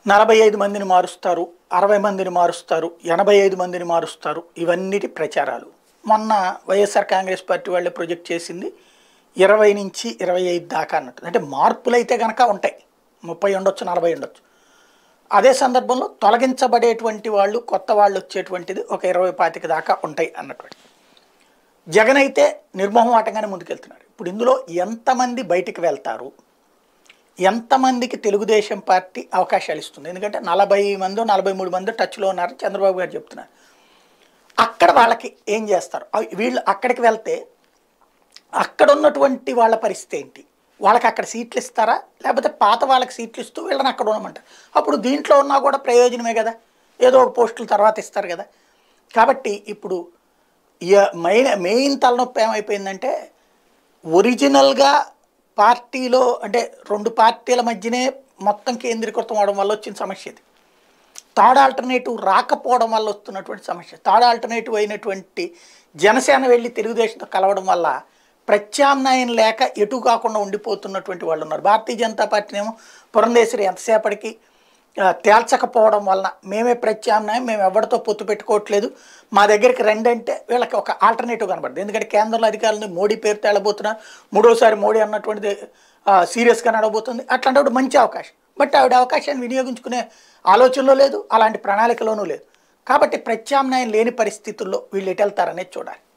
నలభై ఐదు మందిని మారుస్తారు అరవై మందిని మారుస్తారు ఎనభై ఐదు మందిని మారుస్తారు ఇవన్నిటి ప్రచారాలు మొన్న వైఎస్ఆర్ కాంగ్రెస్ పార్టీ వాళ్ళే ప్రొజెక్ట్ చేసింది ఇరవై నుంచి ఇరవై ఐదు దాకా అన్నట్టు అంటే మార్పులు అయితే కనుక ఉంటాయి ముప్పై ఉండొచ్చు నలభై ఉండొచ్చు అదే సందర్భంలో తొలగించబడేటువంటి వాళ్ళు కొత్త వాళ్ళు వచ్చేటువంటిది ఒక ఇరవై పాతిక దాకా ఉంటాయి అన్నటువంటి జగన్ అయితే నిర్మోహమాటంగానే ముందుకెళ్తున్నారు ఇప్పుడు ఇందులో ఎంతమంది బయటికి వెళ్తారు ఎంతమందికి తెలుగుదేశం పార్టీ అవకాశాలు ఇస్తుంది ఎందుకంటే నలభై మందో నలభై మూడు మందో టచ్లో ఉన్నారు చంద్రబాబు గారు చెప్తున్నారు అక్కడ వాళ్ళకి ఏం చేస్తారు అవి వీళ్ళు అక్కడికి వెళ్తే అక్కడ ఉన్నటువంటి వాళ్ళ పరిస్థితి ఏంటి వాళ్ళకి అక్కడ సీట్లు ఇస్తారా లేకపోతే పాత వాళ్ళకి సీట్లు ఇస్తూ వీళ్ళని అక్కడ ఉండమంటారు అప్పుడు దీంట్లో ఉన్నా కూడా ప్రయోజనమే కదా ఏదో ఒక పోస్టులు తర్వాత ఇస్తారు కదా కాబట్టి ఇప్పుడు ఇయ- మెయిన్ మెయిన్ తలనొప్పి ఏమైపోయిందంటే ఒరిజినల్గా పార్టీలో అంటే రెండు పార్టీల మధ్యనే మొత్తం కేంద్రీకృతం అవడం వల్ల వచ్చిన సమస్య ఇది థర్డ్ ఆల్టర్నేటివ్ రాకపోవడం వల్ల వస్తున్నటువంటి సమస్య థర్డ్ ఆల్టర్నేటివ్ అయినటువంటి జనసేన వెళ్ళి తెలుగుదేశంతో కలవడం వల్ల ప్రత్యామ్నాయం లేక ఎటు కాకుండా ఉండిపోతున్నటువంటి వాళ్ళు ఉన్నారు భారతీయ జనతా పార్టీనేమో పురంధేశ్వరి ఎంతసేపటికి ఆ, తేల్చకపోవడం వలన మేమే ప్రత్యామ్నాయం మేము ఎవరితో పొత్తు పెట్టుకోవట్లేదు మా దగ్గరికి రండి అంటే వీళ్ళకి ఒక ఆల్టర్నేటివ్ కనబడుతుంది ఎందుకంటే కేంద్రంలో అధికారులను మోడీ పేరు తేలబోతున్నారు మూడోసారి మోడీ అన్నటువంటిది సీరియస్గా నడవబోతుంది అట్లాంటప్పుడు మంచి అవకాశం బట్ ఆవిడ అవకాశాన్ని వినియోగించుకునే ఆలోచనలో లేదు అలాంటి ప్రణాళికలోనూ లేదు కాబట్టి ప్రత్యామ్నాయం లేని పరిస్థితుల్లో వీళ్ళు ఎటు వెళ్తారనేది చూడాలి